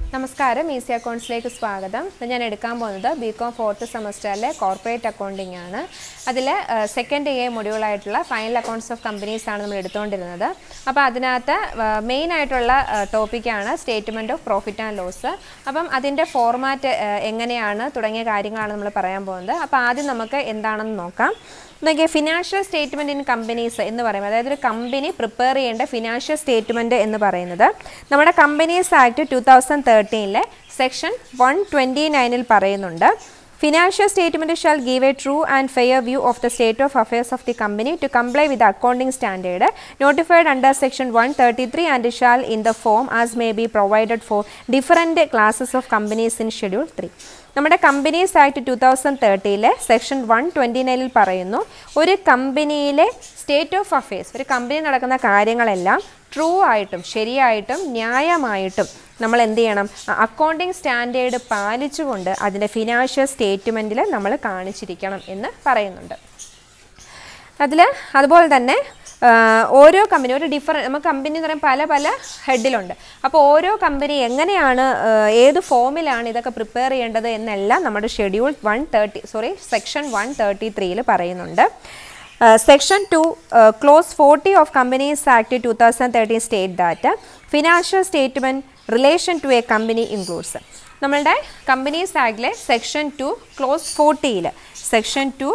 നമസ്കാരം ഈസി അക്കൗണ്ട്സിലേക്ക് സ്വാഗതം ഇത് ഞാൻ എടുക്കാൻ പോകുന്നത് ബി കോം ഫോർത്ത് സെമസ്റ്ററിലെ കോർപ്പറേറ്റ് അക്കൗണ്ടിംഗ് ആണ് അതിൽ സെക്കൻഡ് എ മൊഡ്യൂളായിട്ടുള്ള ഫൈനൽ അക്കൗണ്ട്സ് ഓഫ് കമ്പനീസ് ആണ് നമ്മൾ എടുത്തുകൊണ്ടിരുന്നത് അപ്പോൾ അതിനകത്ത് മെയിൻ ആയിട്ടുള്ള ടോപ്പിക്കാണ് statement of profit and loss അപ്പം അതിൻ്റെ ഫോർമാറ്റ് എങ്ങനെയാണ് തുടങ്ങിയ കാര്യങ്ങളാണ് നമ്മൾ പറയാൻ പോകുന്നത് അപ്പോൾ ആദ്യം നമുക്ക് എന്താണെന്ന് നോക്കാം നോക്കിയാൽ ഫിനാൻഷ്യൽ സ്റ്റേറ്റ്മെൻറ്റ് ഇൻ കമ്പനീസ് എന്ന് പറയുമ്പോൾ അതായത് ഒരു കമ്പനി പ്രിപ്പയർ ചെയ്യേണ്ട ഫിനാൻഷ്യൽ സ്റ്റേറ്റ്മെൻറ്റ് എന്ന് പറയുന്നത് നമ്മുടെ കമ്പനീസ് ആക്ട് ടു തൗസൻഡ് തേർട്ടീനിലെ സെക്ഷൻ വൺ ട്വൻറ്റി നയനിൽ പറയുന്നുണ്ട് financial statement shall give a true and fair view of the state of affairs of the company to comply with accounting standard notified under section one thirty three and shall in the form as may be provided for different classes of companies in schedule three നമ്മുടെ companies act two thousand തേർട്ടിയിലെ section one twenty നയനിൽ പറയുന്നു ഒരു കമ്പനിയിലെ state of affairs ഒരു company നടക്കുന്ന കാര്യങ്ങളെല്ലാം true ആയിട്ടും ശരിയായിട്ടും ന്യായമായിട്ടും നമ്മൾ എന്ത് ചെയ്യണം അക്കൗണ്ടിങ് സ്റ്റാൻഡേർഡ് പാലിച്ചുകൊണ്ട് അതിൻ്റെ ഫിനാൻഷ്യൽ സ്റ്റേറ്റ്മെൻറ്റിൽ നമ്മൾ കാണിച്ചിരിക്കണം എന്ന് പറയുന്നുണ്ട് അതിൽ അതുപോലെ തന്നെ ഓരോ കമ്പനി ഒരു ഡിഫറെൻറ്റ് നമുക്ക് കമ്പനി എന്ന് പറയുമ്പോൾ പല പല ഹെഡിലുണ്ട് അപ്പോൾ ഓരോ കമ്പനി എങ്ങനെയാണ് ഏത് ഫോമിലാണ് ഇതൊക്കെ പ്രിപ്പയർ ചെയ്യേണ്ടത് എന്നെല്ലാം നമ്മുടെ schedule one thirty sorry section one തേർട്ടി ത്രീയിൽ പറയുന്നുണ്ട് section two clause forty of companies act two thousand thirteen state that financial statement relation to a company includes നമ്മളുടെ കമ്പനീസ് ആക്ടിലെ സെക്ഷൻ ടു ക്ലോസ് ഫോർട്ടിയിൽ സെക്ഷൻ ടു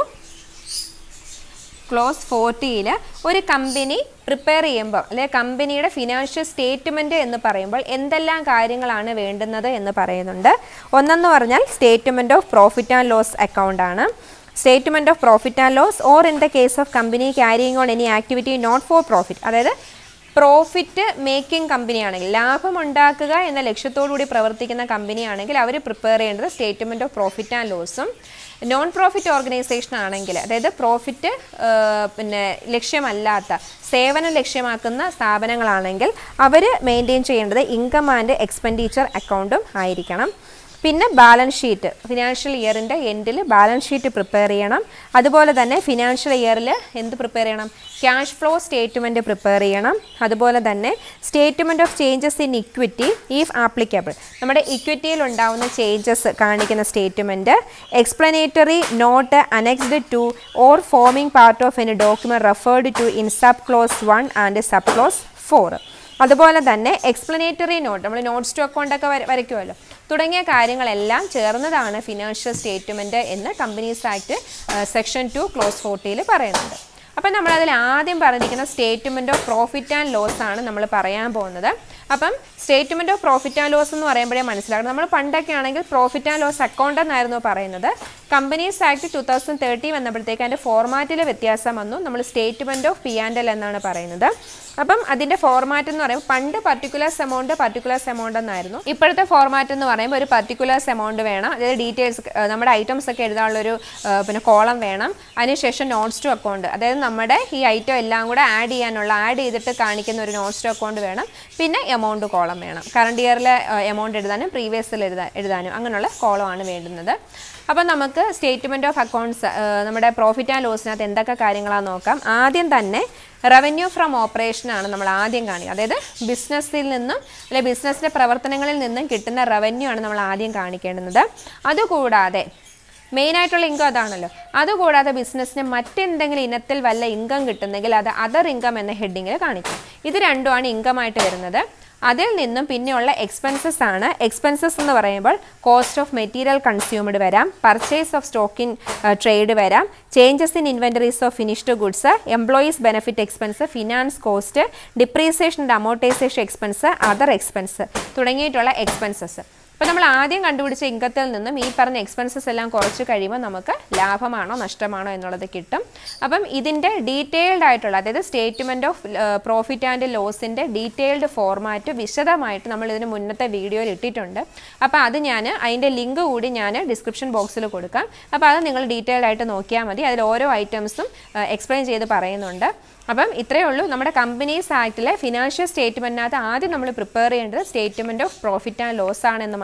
ക്ലോസ് ഫോർട്ടിയിൽ ഒരു company prepare ചെയ്യുമ്പോൾ അല്ലെ കമ്പനിയുടെ ഫിനാൻഷ്യൽ സ്റ്റേറ്റ്മെൻറ്റ് എന്ന് പറയുമ്പോൾ എന്തെല്ലാം കാര്യങ്ങളാണ് വേണ്ടുന്നത് എന്ന് പറയുന്നുണ്ട് ഒന്നെന്ന് പറഞ്ഞാൽ statement of profit and loss account ആണ് statement of profit and loss or in the case of company carrying on any activity not for profit അതായത് പ്രോഫിറ്റ് മേക്കിംഗ് കമ്പനിയാണെങ്കിൽ ലാഭം ഉണ്ടാക്കുക എന്ന ലക്ഷ്യത്തോടുകൂടി പ്രവർത്തിക്കുന്ന കമ്പനിയാണെങ്കിൽ അവർ പ്രിപ്പയർ ചെയ്യേണ്ടത് സ്റ്റേറ്റ്മെൻറ്റ് ഓഫ് പ്രോഫിറ്റ് ആൻഡ് ലോസും നോൺ പ്രോഫിറ്റ് ഓർഗനൈസേഷൻ ആണെങ്കിൽ അതായത് പ്രോഫിറ്റ് പിന്നെ ലക്ഷ്യമല്ലാത്ത സേവനം ലക്ഷ്യമാക്കുന്ന സ്ഥാപനങ്ങളാണെങ്കിൽ അവർ മെയിൻറ്റെയിൻ ചെയ്യേണ്ടത് ഇൻകം ആൻഡ് എക്സ്പെൻഡിച്ചർ അക്കൗണ്ടും ആയിരിക്കണം പിന്നെ ബാലൻസ് ഷീറ്റ് ഫിനാൻഷ്യൽ ഇയറിൻ്റെ എൻഡിൽ ബാലൻസ് ഷീറ്റ് പ്രിപ്പയർ ചെയ്യണം അതുപോലെ തന്നെ ഫിനാൻഷ്യൽ ഇയറിൽ എന്ത് പ്രിപ്പയർ ചെയ്യണം ക്യാഷ് ഫ്ലോ സ്റ്റേറ്റ്മെൻറ്റ് പ്രിപ്പയർ ചെയ്യണം അതുപോലെ തന്നെ statement of changes in equity if applicable നമ്മുടെ ഇക്വിറ്റിയിൽ ഉണ്ടാവുന്ന ചേഞ്ചസ് കാണിക്കുന്ന statement explanatory note annexed to or forming part of any document referred to in sub clause one and sub clause four അതുപോലെ തന്നെ explanatory note നമ്മൾ notes to അക്കൗണ്ടൊക്കെ വരയ്ക്കുമല്ലോ തുടങ്ങിയ കാര്യങ്ങളെല്ലാം ചേർന്നതാണ് ഫിനാൻഷ്യൽ സ്റ്റേറ്റ്മെൻറ്റ് എന്ന് companies act section two clause ഫോർട്ടിയിൽ പറയുന്നുണ്ട് അപ്പം നമ്മളതിൽ ആദ്യം പറഞ്ഞിരിക്കുന്ന statement of profit and loss ആണ് നമ്മൾ പറയാൻ പോകുന്നത് അപ്പം statement of profit and loss എന്ന് പറയുമ്പോഴേ മനസ്സിലാക്കണം നമ്മൾ പണ്ടൊക്കെ ആണെങ്കിൽ പ്രോഫിറ്റ് ആൻഡ് ലോസ് അക്കൗണ്ട് എന്നായിരുന്നു പറയുന്നത് companies act two thousand thirty വന്നപ്പോഴത്തേക്ക് അതിൻ്റെ ഫോർമാറ്റിൽ വ്യത്യാസം വന്നു നമ്മൾ statement of P and L എന്നാണ് പറയുന്നത് അപ്പം അതിൻ്റെ ഫോർമാറ്റ് എന്ന് പറയുമ്പോൾ പണ്ട് പർട്ടിക്കുലേഴ്സ് എമൗണ്ട് പർട്ടിക്കുലേഴ്സ് എമൗണ്ട് എന്നായിരുന്നു ഇപ്പോഴത്തെ ഫോർമാറ്റ് എന്ന് പറയുമ്പോൾ ഒരു പർട്ടിക്കുലേഴ്സ് എമൗണ്ട് വേണം അതായത് ഡീറ്റെയിൽസ് നമ്മുടെ ഐറ്റംസ് ഒക്കെ എഴുതാനുള്ളൊരു പിന്നെ കോളം വേണം അതിനുശേഷം നോട്ട്സ് ടു അക്കൗണ്ട് അതായത് നമ്മുടെ ഈ ഐറ്റം എല്ലാം കൂടെ ആഡ് ചെയ്യാനുള്ള ആഡ് ചെയ്തിട്ട് കാണിക്കുന്ന ഒരു നോട്ട്സ് ടു അക്കൗണ്ട് വേണം പിന്നെ എമൗണ്ട് കോളം വേണം കറണ്ട് ഇയറിലെ എമൗണ്ട് എഴുതാനും പ്രീവിയസിൽ എഴുതാൻ എഴുതാനും അങ്ങനെയുള്ള കോളമാണ് വേണ്ടുന്നത് അപ്പോൾ നമുക്ക് സ്റ്റേറ്റ്മെൻറ്റ് ഓഫ് അക്കൗണ്ട്സ് നമ്മുടെ പ്രോഫിറ്റ് ആൻഡ് ലോസിനകത്ത് എന്തൊക്കെ കാര്യങ്ങളാണെന്ന് നോക്കാം ആദ്യം തന്നെ റവന്യൂ ഫ്രം ഓപ്പറേഷനാണ് നമ്മൾ ആദ്യം കാണിക്കുക അതായത് ബിസിനസ്സിൽ നിന്നും അല്ലെങ്കിൽ ബിസിനസ്സിൻ്റെ പ്രവർത്തനങ്ങളിൽ നിന്നും കിട്ടുന്ന റവന്യൂ ആണ് നമ്മൾ ആദ്യം കാണിക്കേണ്ടുന്നത് അതുകൂടാതെ മെയിനായിട്ടുള്ള ഇൻകം അതാണല്ലോ അതുകൂടാതെ ബിസിനസ്സിന് മറ്റെന്തെങ്കിലും ഇനത്തിൽ വല്ല ഇൻകം കിട്ടുന്നെങ്കിൽ അത് അതർ ഇൻകം എന്ന ഹെഡിങ്ങിൽ കാണിക്കും ഇത് രണ്ടുമാണ് ഇൻകമായിട്ട് വരുന്നത് അതിൽ നിന്നും പിന്നെയുള്ള എക്സ്പെൻസസ് ആണ് എക്സ്പെൻസസ് എന്ന് പറയുമ്പോൾ കോസ്റ്റ് ഓഫ് മെറ്റീരിയൽ കൺസ്യൂംഡ് വരാം purchase of stock in trade വരാം changes in inventories of finished goods employees benefit expense finance cost depreciation and amortisation expense other expense തുടങ്ങിയിട്ടുള്ള എക്സ്പെൻസസ് അപ്പോൾ നമ്മൾ ആദ്യം കണ്ടുപിടിച്ച ഇൻകത്തിൽ നിന്നും ഈ പറഞ്ഞ എക്സ്പെൻസസ് എല്ലാം കുറച്ച് കഴിയുമ്പോൾ നമുക്ക് ലാഭമാണോ നഷ്ടമാണോ എന്നുള്ളത് കിട്ടും അപ്പം ഇതിൻ്റെ ഡീറ്റെയിൽഡ് ആയിട്ടുള്ള അതായത് സ്റ്റേറ്റ്മെൻറ്റ് ഓഫ് പ്രോഫിറ്റ് ആൻഡ് ലോസിൻ്റെ ഡീറ്റെയിൽഡ് ഫോർമാറ്റ് വിശദമായിട്ട് നമ്മൾ ഇതിന് മുന്നത്തെ വീഡിയോയിൽ ഇട്ടിട്ടുണ്ട് അപ്പോൾ അത് ഞാൻ അതിൻ്റെ ലിങ്ക് കൂടി ഞാൻ ഡിസ്ക്രിപ്ഷൻ ബോക്സിൽ കൊടുക്കാം അപ്പോൾ അത് നിങ്ങൾ ഡീറ്റെയിൽഡ് ആയിട്ട് നോക്കിയാൽ മതി അതിൽ ഓരോ ഐറ്റംസും എക്സ്പ്ലെയിൻ ചെയ്ത് പറയുന്നുണ്ട് അപ്പം ഇത്രയേ ഉള്ളൂ നമ്മുടെ കമ്പനീസ് ആക്ടിലെ ഫിനാൻഷ്യൽ സ്റ്റേറ്റ്മെൻറ്റിനകത്ത് ആദ്യം നമ്മൾ പ്രിപ്പയർ ചെയ്യേണ്ടത് statement of profit and loss ആണെന്ന് മനസ്സിലാക്കുക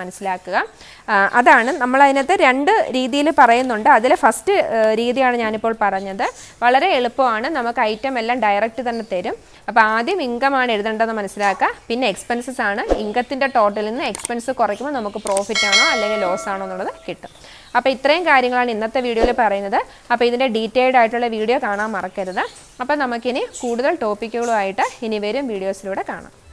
മനസ്സിലാക്കുക ആ, അതാണ് നമ്മൾ അതിനകത്ത് രണ്ട് രീതിയിൽ പറയുന്നുണ്ട് അതിൽ ഫസ്റ്റ് രീതിയാണ് ഞാനിപ്പോൾ പറഞ്ഞത് വളരെ എളുപ്പമാണ് നമുക്ക് ഐറ്റം എല്ലാം ഡയറക്റ്റ് തന്നെ തരും അപ്പോൾ ആദ്യം ഇൻകം ആണ് എഴുതേണ്ടതെന്ന് മനസ്സിലാക്കുക പിന്നെ എക്സ്പെൻസസ് ആണ് ഇൻകത്തിൻ്റെ ടോട്ടലിൽ നിന്ന് എക്സ്പെൻസ് കുറയ്ക്കുമ്പോൾ നമുക്ക് പ്രോഫിറ്റ് ആണോ അല്ലെങ്കിൽ ലോസ് ആണോ എന്നുള്ളത് കിട്ടും അപ്പോൾ ഇത്രയും കാര്യങ്ങളാണ് ഇന്നത്തെ വീഡിയോയിൽ പറയുന്നത് അപ്പോൾ ഇതിൻ്റെ ഡീറ്റെയിൽഡ് ആയിട്ടുള്ള വീഡിയോ കാണാൻ മറക്കരുത് അപ്പോൾ നമുക്കിനി കൂടുതൽ ടോപ്പിക്കുകളുമായിട്ട് ഇനി വരും വീഡിയോസിലൂടെ കാണാം